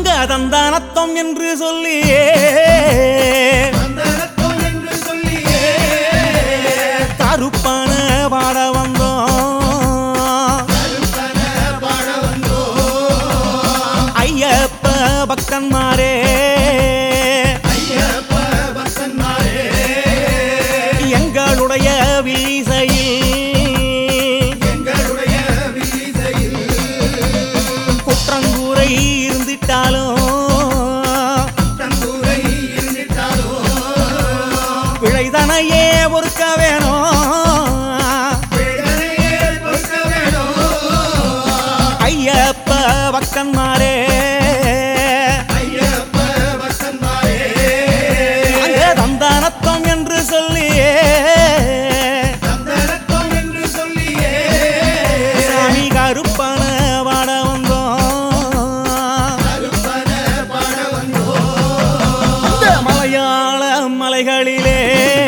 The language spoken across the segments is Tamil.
அங்க தந்தானத்தம் என்று சொல்லியே சந்தனத்தோன் என்று சொல்லியே கருப்பான பாட வந்தோம் கருப்பன பாட வந்தோ ஐயப்ப பக்தன்மாரே ஐயப்ப பக்தன்மாரே எங்களுடைய வீசையில் எங்களுடைய விழிசையில் குற்றங்கூரை இருந்துட்டாலும் தந்தூரை இருந்திட்டாலோ பிழைதனையே பொறுக்க வேணும் பிழைகளையே பொறுக்க வேணும் ஐயப்ப பக்தன்மாரே ஐயப்ப பக்தன்மாரே அங்க தந்தானத்தம் என்று சொல்லியே சந்தனத்தோன் என்று சொல்லியே சாமி கருப்பான வாட வந்தோம் கருப்பன பாட வந்தோ இந்த மலையாள மலைகளிலே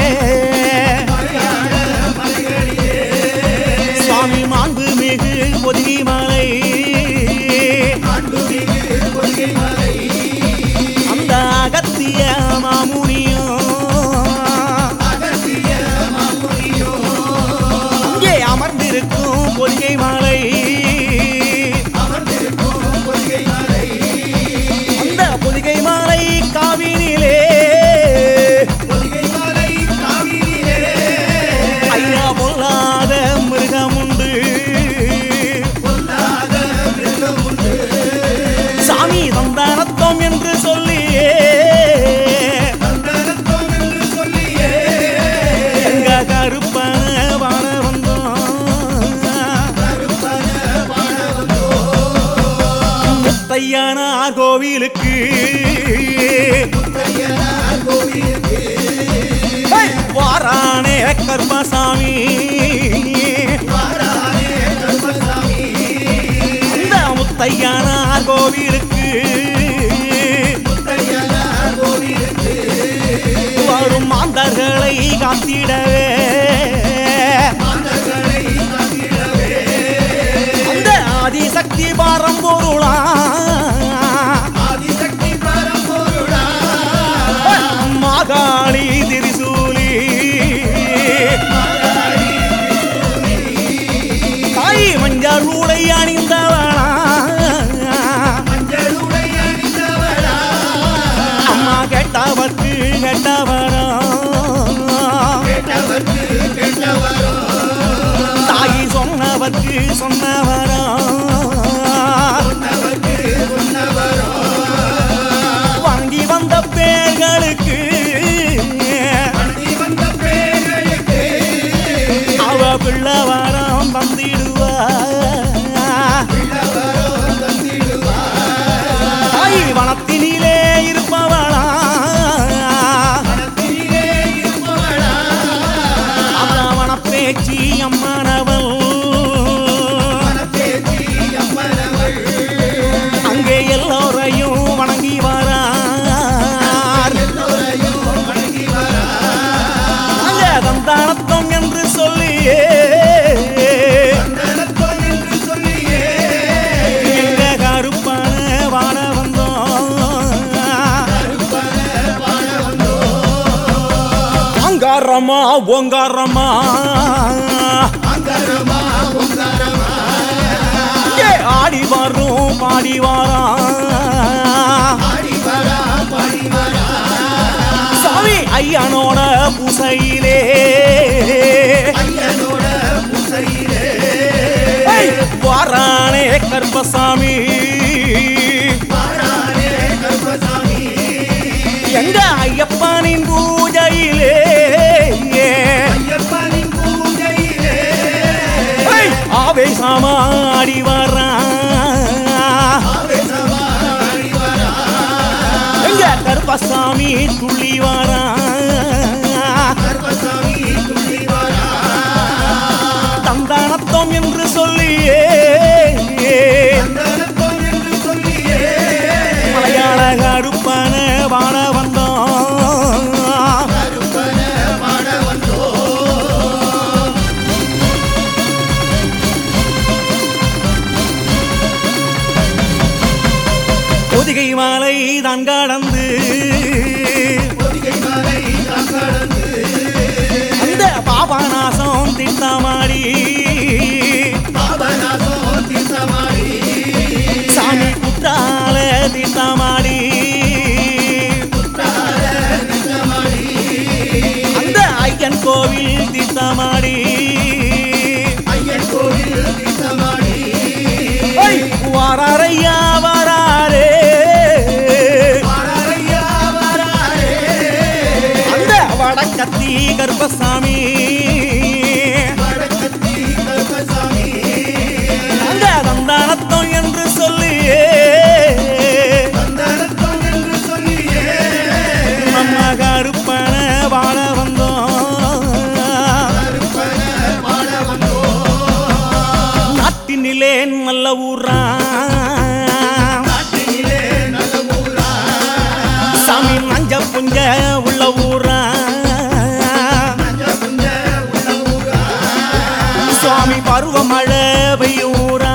சுவாமி மாண்பு மிகு பொதிகை மலை ஆண்டுமிகு பொய்கை மலை அந்த அகத்திய மாமுனியும் அகத்திய மாமுனியோ அங்கே அமர்ந்திருக்கும் பொதிகை மலை அமர்ந்திருக்கும் பொய்கை மலை அந்த பொதிகை மலை காவினிலே பொய்கை மலை காவிரியிலே ஐயா பொல்லாத மிருகமுண்டு பொல்லாத மிருகம் உண்டு சாமி தந்தானத்தம் என்று சொல்லியே சந்தனத்தோன் என்று சொல்லியே எங்க கருப்பன வாழ வந்தோம் கருப்பன பாட வந்தோ முத்தையான கோவிலுக்கு கையனார் கோவிலுக்கு ஹை! வாரானே கர்மசாமி வாரானே கருப்பசாமி இந்த முத்தையான கோவிலுக்கு கையனார் கோவிலுக்கு வரும் மாந்தர்களை காத்திடவே மாந்தர்களை காத்திடவே அந்த ஆதிசக்தி பாரம்பொருளா ஆதிசக்தி பரம்பொருளா மாகாளி திரிசூலி தாய் மஞ்சள் உடை அணிந்தவனா மஞ்சளுடை அணிந்தவளா அம்மா கேட்டவர்க்கு கேட்டவனா கேட்டவர்க்கு கேட்டவரோ தாய் சொன்னவர்க்கு சொன்னவனா சொன்னவர்க்கு சொன்னவரோ வாங்கி வந்த பேர்களுக்கு வண்டி வந்த பேர்களுக்கு அவ பிள்ளை வரம் தந்திடுவா பிள்ளவரோ தந்திடுவா தாய் வனத்தினிலே இருப்பவளா மனத்திலே இருப்பவளா அவன பேச்சி அம்மானவள் மனப்பேச்சி அம்மனவள் அங்கே எல்லோரையும் வணங்கி வரார் எல்லோரையும் வணங்கி வரா அங்கே தந்தானத்தம் என்று சொல்லியே சந்தனத்தோன் என்று சொல்லியே எங்க கருப்பான வாழ வந்தோம் கருப்பன பாட வந்தோ அங்காரமா ஓங்காரமா அங்கரமா பொங்கரமா ஏ ஆடி வரும் பாடி வாரா ஆடி வரா பாடி வரா சாமி ஐயனோட பூசையிலே ஐயனோட பூசையிலே ஏய், வாரானே கர்ப்பசாமி வாரானே கருப்பசாமி எங்க ஐயப்பனின் பூஜையிலே ஐயப்பனின் பூஜையிலே ஏய், ஆவேசமா ஆடி வரான் ஆவேசமா ஆடி வரா எங்க கருப்பசாமி துள்ளி வரான் கருப்பசாமி துள்ளி வரா தந்தானத்தம் என்று சொல்லியே சந்தனத்தோன் என்று சொல்லியே மலையாள கருப்பான வாழ வந்தோம் கருப்பன பாட வந்தோ பொதிகை மலை தான் கடந்து பொதிகை மலை தான் கடந்து அந்த பாபநாசம் திட்டமாடி பாபநாசம் தீர்த்தமாடி சாமி குற்றால திட்டமாடி தீர்த்தமாடி அந்த ஐயன் கோவில் திட்டமாடி ஐயன் கோவில் தீர்த்தமாடி வாராரையா வாராரே வாராரையா வாராரே அந்த வடக்கத்தி கருப்பசாமி வடக்கத்தி கருப்பசாமி அந்த தந்தானத்தம் என்று சொல்லி வந்தரத்தம் என்று சொல்லியே நம்ம கருப்பன வாழ வந்தோம் கருப்பன பாட வந்தோம் நாட்டினிலே நல்ல ஊரா நாட்டினிலே நல்ல ஊரா சாமி நஞ்ச புஞ்ச உள்ள ஊரா நஞ்ச புஞ்ச உள்ள ஊரா சுவாமி பருவமழை பெய்யூரா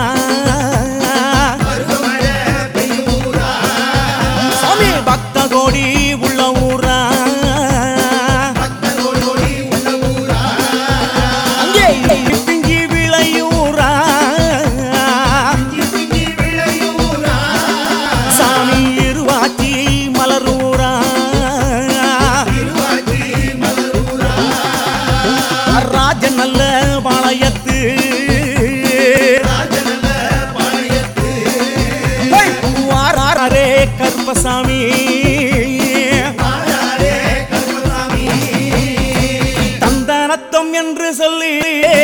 பருவமழை பெய்யும் ஊரா சாமி பக்த கோடி உள்ள ஊரா பக்தரோடோடி உள்ள ஊரா அங்கே பிஞ்சி விளையூரா பிஞ்சி பிஞ்சி விளையும் ஊரா சாமி இருவாச்சி மலரூரா திருவாச்சி மலர் ஊரா ராஜ நல்ல பாளையத்து ராஜநல்ல பாளையத்து வாராரே கருப்பசாமி பாடாரே கருப்பசாமி தந்தனத்தம் என்று சொல்லி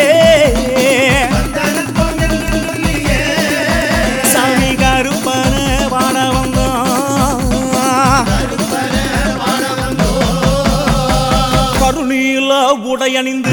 வந்தனத்தம் என்று சொல்லியே சாமி கருப்பன வாட வந்தோம் கருப்பன பாட வந்தோம் கருணீல உடையணிந்து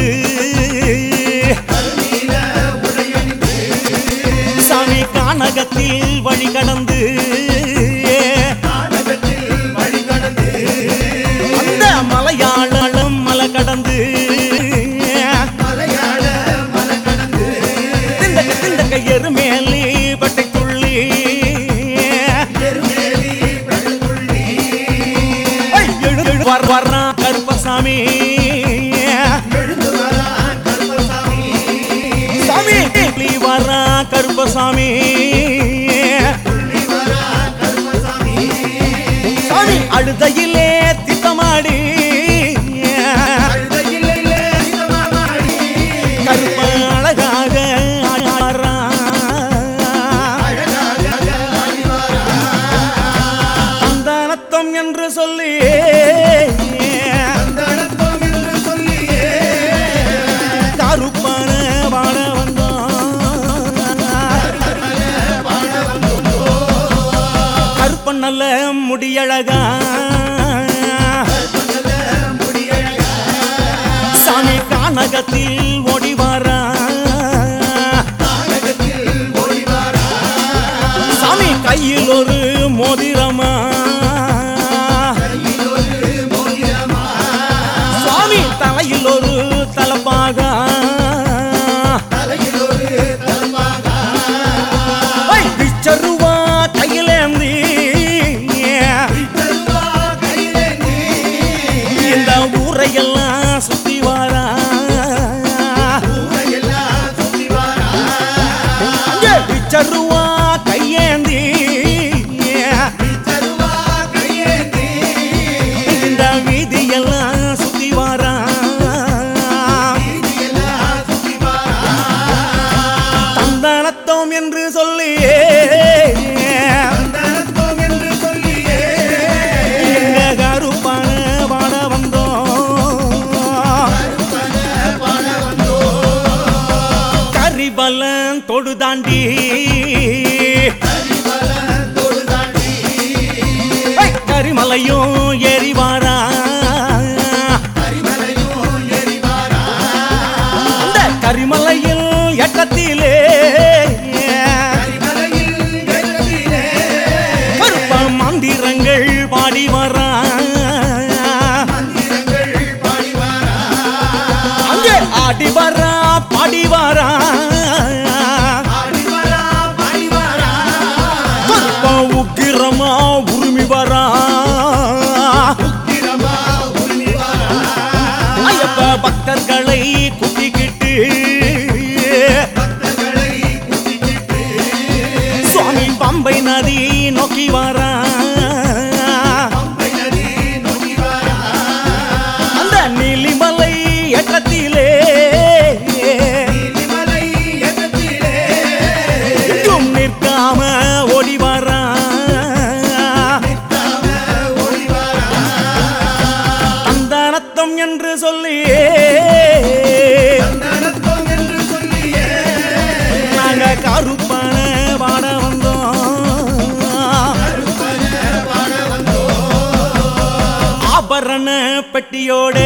கருநீல உடையணிந்து சாமி கானகத்தில் வழி கடந்து நாடகத்தில் வழி கடந்து அந்த மலையாளம் மலை கடந்து மலையாள மலை கடந்து திண்டக்க திண்டக்க எருமேலி பட்டை துள்ளி பெருமேலி பெருங்குள்ளி ஐ, எழு எழு வர் வர்றான் கருப்பசாமி எழுந்து வரா கருப்பசாமி சாமி நீ வர்றா கருப்பசாமி துள்ளி வரா கருப்பசாமி சாமி அழுதையிலே திட்டமாடி அழுதையிலே சிவமாடி கருப்ப அழகாக ஆடுறான். அழகாக ஆடி வரா சந்தானத்தம் என்று சொல்லி வந்தனத்தம் என்று சொல்லியே கருப்பன வாழ வந்தோம் பாட வந்தோம் கருப்பன் நல்ல முடியழகா நல்ல முடியழகா சாமி கானகத்தில் ஓடி வாரா நாடகத்தில் ஓடி வரா சாமி கையில் ஒரு மோதிரமா கையில் ஒரு மோதிரமா சுவாமி தலையில் ஒரு தலப்பாகா தலையில் ஒரு தலமாக ஐ, பிச்சருவா கையிலேந்தி தருவா கையிலேந்தி இந்த ஊரையெல்லாம் சுத்தி வாரா ஊரையெல்லாம் சுத்தி வரா அங்கே பிச்சருவா கையேந்தி தருவா கையேந்தி இந்த வீதியெல்லாம் சுத்தி வாரா வீதியெல்லாம் சுத்தி வரா தந்தானத்தோம் என்று சொல்லி வந்தனத்தம் என்று சொல்லியே எங்க கருப்பான வாட வந்தோம் கருப்பன பாட வந்தோம் கரிபலன் தொடு தாண்டி கரிவலத்தோடு தாண்டி ஐ, கரிமலையும் ஏறி வாரா கரிமலையும் ஏறி வரா அந்த கரிமலையில் எட்டத்திலே கரிமலையில் வெள்ளத்திலே கருப்ப மந்திரங்கள் பாடி வரா மந்திரங்கள் பாடி வரா அங்கே ஆடி வரா பாடி வரா ஆடி வரா பாடி வரா கருப்ப உக்கிரமா உரு குத்திக்கிட்டு பக்தர்களை குத்திக்கிட்டு சுவாமி பம்பை நதி நோக்கி வரா பம்பை நதி நோக்கி வாரா அந்த நீலிமலை ஏற்றத்திலே நீலிமலை எண்ணத்திலே எங்கும் நிற்காம ஓடி வரா நிற்காம ஓடி வாரா அந்தனத்தம் என்று சொல்லி சந்தனத்தம் என்று சொல்லியே நாங்க கருப்பான வாட வந்தோம் கருப்பன பாட வந்தோம் ஆபரண பெட்டியோட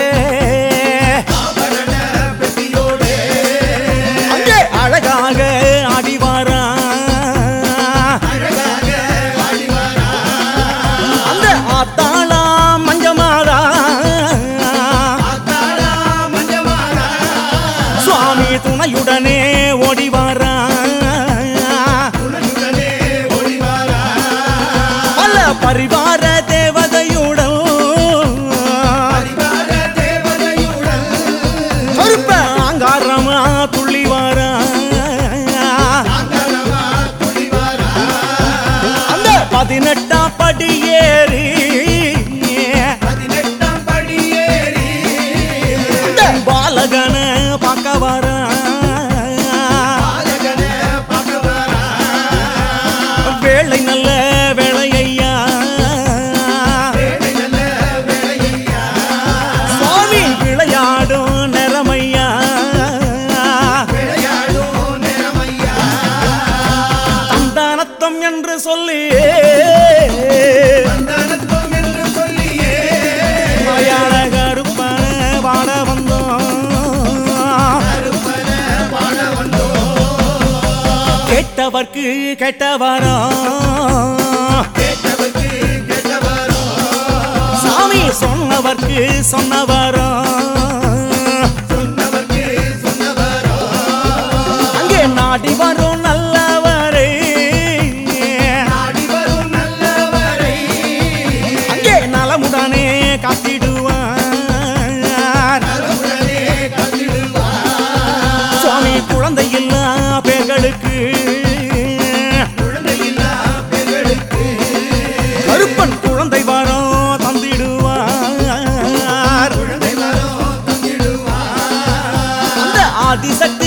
ஆபரண பெட்டியோடு அங்கே அழகாக ஆடி வாரா அழகாக ஆடி வாரா அந்த ஆத்தாளா மஞ்சமாதா ஆத்தாளா மஞ்சமாரா சுவாமி துணையுடனே ஓடி வாரா உடனுடனே ஓடி வாரா பல பரிவார தேவதையுடன் பரிவார தேவதையுடன் கருப்ப ஆங்காரமா துள்ளி வாரா ஆங்கரமா துளி வாரா அந்த பதினெட்டாம் படி ஏறி பதினெட்டாம் படி ஏறி இந்த பாலகன பார்க்க வாரா பாலகனை பார்க்க வாரா வேலை நல்ல வேலையா வேலை நல்ல வேலையா சுவாமி விளையாடும் நிறமையா விளையாடும் நேரமையா சந்தானத்தம் என்று சொல்லி சந்தனத்தம் என்று சொல்லியே மலையாள கருப்பன வாட வந்தோம் கருப்பன பாட வந்தோம் கேட்டவர்க்கு கேட்டவரோ கேட்டவர்க்கு கேட்டவரோ சாமி சொன்னவர்க்கு சொன்னவரோ சொன்னவர்க்கு சொன்னவரோ அங்கே நாடி வரும் நல்லவரே நாடி வரும் நல்லவரை அங்கே நலமுடனே காத்திடுவார் நலமுடனே காத்திடுவார் சுவாமி குழந்தை இல்லா பேர்களுக்கு குழந்தையில்லா பெண்களுக்கு கருப்பன் குழந்தை வரம் தந்திடுவார் குழந்தை வரம் தந்திடுவார் அந்த ஆதிசக்தி